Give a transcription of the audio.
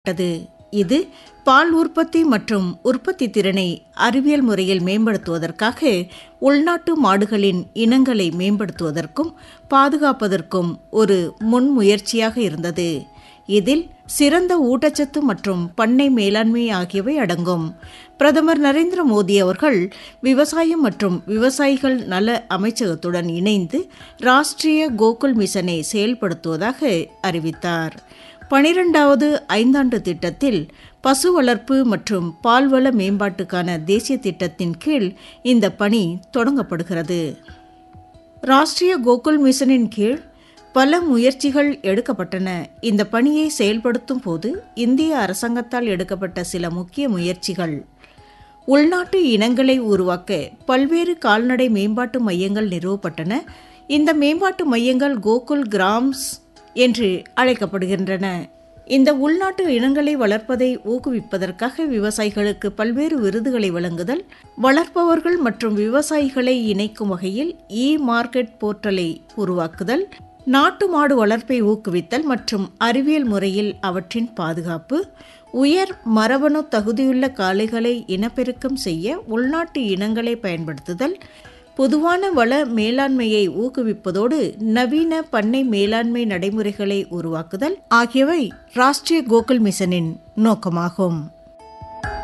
பட்டது இது பால் உற்பத்தி மற்றும் உற்பத்தி திறனை அறிவியல் முறையில் மேம்படுத்துவதற்காக உள்நாட்டு மாடுகளின் இனங்களை மேம்படுத்துவதற்கும் பாதுகாப்பதற்கும் ஒரு முன்முயற்சியாக இருந்தது இதில் சிறந்த ஊட்டச்சத்து மற்றும் பண்ணை மேலாண்மை ஆகியவை அடங்கும் பிரதமர் நரேந்திர மோடி அவர்கள் விவசாயம் மற்றும் விவசாயிகள் நல அமைச்சகத்துடன் இணைந்து ராஷ்டிரிய கோகுல் மிஷனை செயல்படுத்துவதாக அறிவித்தார் பனிரெண்டாவது ஐந்தாண்டு திட்டத்தில் பசு வளர்ப்பு மற்றும் பால்வள மேம்பாட்டுக்கான தேசிய திட்டத்தின் கீழ் இந்த பணி தொடங்கப்படுகிறது ராஷ்டிரிய கோகுல் மிஷனின் கீழ் பல முயற்சிகள் எடுக்கப்பட்டன இந்த பணியை செயல்படுத்தும் போது இந்திய அரசாங்கத்தால் எடுக்கப்பட்ட சில முக்கிய முயற்சிகள் உள்நாட்டு இனங்களை உருவாக்க பல்வேறு கால்நடை மேம்பாட்டு மையங்கள் நிறுவப்பட்டன இந்த மேம்பாட்டு மையங்கள் கோகுல் கிராம்ஸ் என்று அழைக்கப்படுகின்றன இந்த உள்நாட்டு இனங்களை வளர்ப்பதை ஊக்குவிப்பதற்காக விவசாயிகளுக்கு பல்வேறு விருதுகளை வழங்குதல் வளர்ப்பவர்கள் மற்றும் விவசாயிகளை இணைக்கும் வகையில் இ மார்க்கெட் போர்ட்டலை உருவாக்குதல் நாட்டு மாடு வளர்ப்பை ஊக்குவித்தல் மற்றும் அறிவியல் முறையில் அவற்றின் பாதுகாப்பு உயர் மரபணு தகுதியுள்ள காளைகளை இனப்பெருக்கம் செய்ய உள்நாட்டு இனங்களை பயன்படுத்துதல் பொதுவான வள மேலாண்மையை ஊக்குவிப்பதோடு நவீன பண்ணை மேலாண்மை நடைமுறைகளை உருவாக்குதல் ஆகியவை ராஷ்டிரிய கோகுல் மிஷனின் நோக்கமாகும்